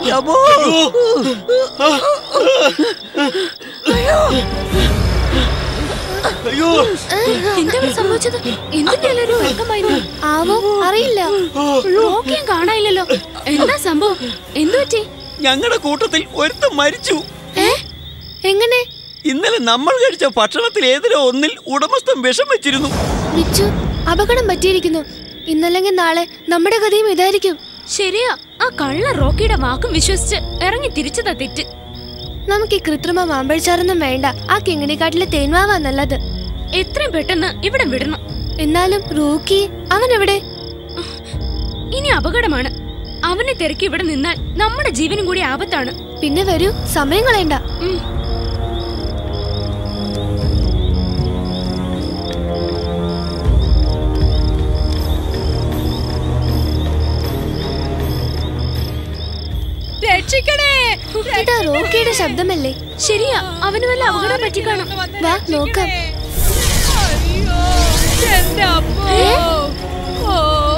എന്റെ അമ്മോ അയ്യോ എന്താണ് സംഭവിച്ചത് എന്തിന്റെ ഒരു വെക്കമായിരുന്നു ആവോ അറിയില്ല റോക്കിയും കാണാനില്ലല്ലോ എന്താ സംഭവം എന്തു പറ്റി ഞങ്ങളുടെ കൂട്ടത്തിൽ ഒരുത്തൻ മരിച്ചു ഏ എങ്ങനെ ഇന്നലെ നമ്മൾ കഴിച്ച ഭക്ഷണത്തിൽ ഏതിലോ ഒന്നിൽ ഉടമസ്ഥൻ വിഷം വെച്ചിരുന്നു മിച്ചു അപകടം പറ്റിയിരിക്കുന്നു ഇന്നല്ലെങ്കിൽ നാളെ നമ്മുടെ ഗതിയും ഇതായിരിക്കും ശരിയാ ആ കള്ള റോക്കിയുടെ വാക്കും വിശ്വസിച്ച് ഇറങ്ങി തിരിച്ചതാ തെറ്റ് നമുക്ക് ഈ കൃത്രിമ മാമ്പഴച്ചാറൊന്നും വേണ്ട ആ കിങ്ങിണിക്കാട്ടിലെ തേന്മാവാ നല്ലത് എത്രയും പെട്ടെന്ന് ഇവിടെ വിടണം എന്നാലും റൂക്കി അവൻ എവിടെ ഇനി അപകടമാണ് അവനെ തിരക്കി ഇവിടെ നിന്നാൽ നമ്മുടെ ജീവനും കൂടി ആപത്താണ് പിന്നെ വരൂ സമയം കളയണ്ട ഉം. രക്ഷിക്കണേ ഇതാ റോക്കിയുടെ ശബ്ദമല്ലേ ശരിയാ അവന് വല്ല അപകടം പറ്റിക്കാണും വാ നോക്കാം അയ്യോ എന്റെ അമ്മോ ഓ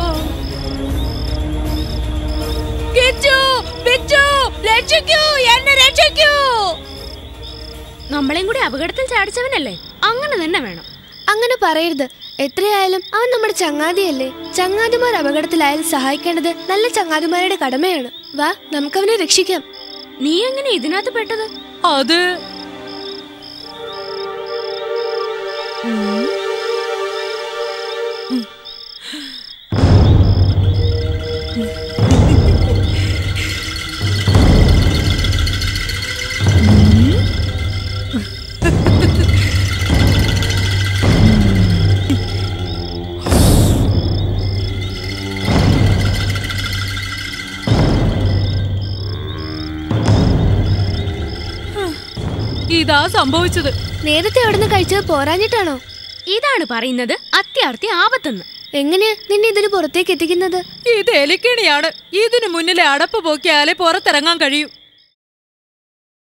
കിച്ചു ബിച്ചു രക്ഷിക്കൂ എന്നെ രക്ഷിക്കൂ നമ്മളെയും കൂടി അപകടത്തിൽ ചാടിച്ചവനല്ലേ അങ്ങനെ തന്നെ വേണം അങ്ങനെ പറയരുത് എത്രയായാലും അവൻ നമ്മുടെ ചങ്ങാതിയല്ലേ ചങ്ങാതിമാർ അപകടത്തിലായാൽ സഹായിക്കേണ്ടത് നല്ല ചങ്ങാതിമാരുടെ കടമയാണ് വാ നമുക്കവനെ രക്ഷിക്കാം നീ എങ്ങനെ ഇതിനകത്ത് പെട്ടത് അത് ഇതാ സംഭവിച്ചത് നേരത്തെ അവിടുന്ന് കഴിച്ചത് പോരാഞ്ഞിട്ടാണോ ഇതാണ് പറയുന്നത് അത്യാർത്ഥി ആപത്തെന്ന് എങ്ങനെയാ നിന്നെ ഇതിന് പുറത്തേക്ക് എത്തിക്കുന്നത് ഇത് എലിക്കിണിയാണ് ഇതിനു മുന്നിലെ അടപ്പ് പോക്കിയാലേ പുറത്തിറങ്ങാൻ കഴിയൂ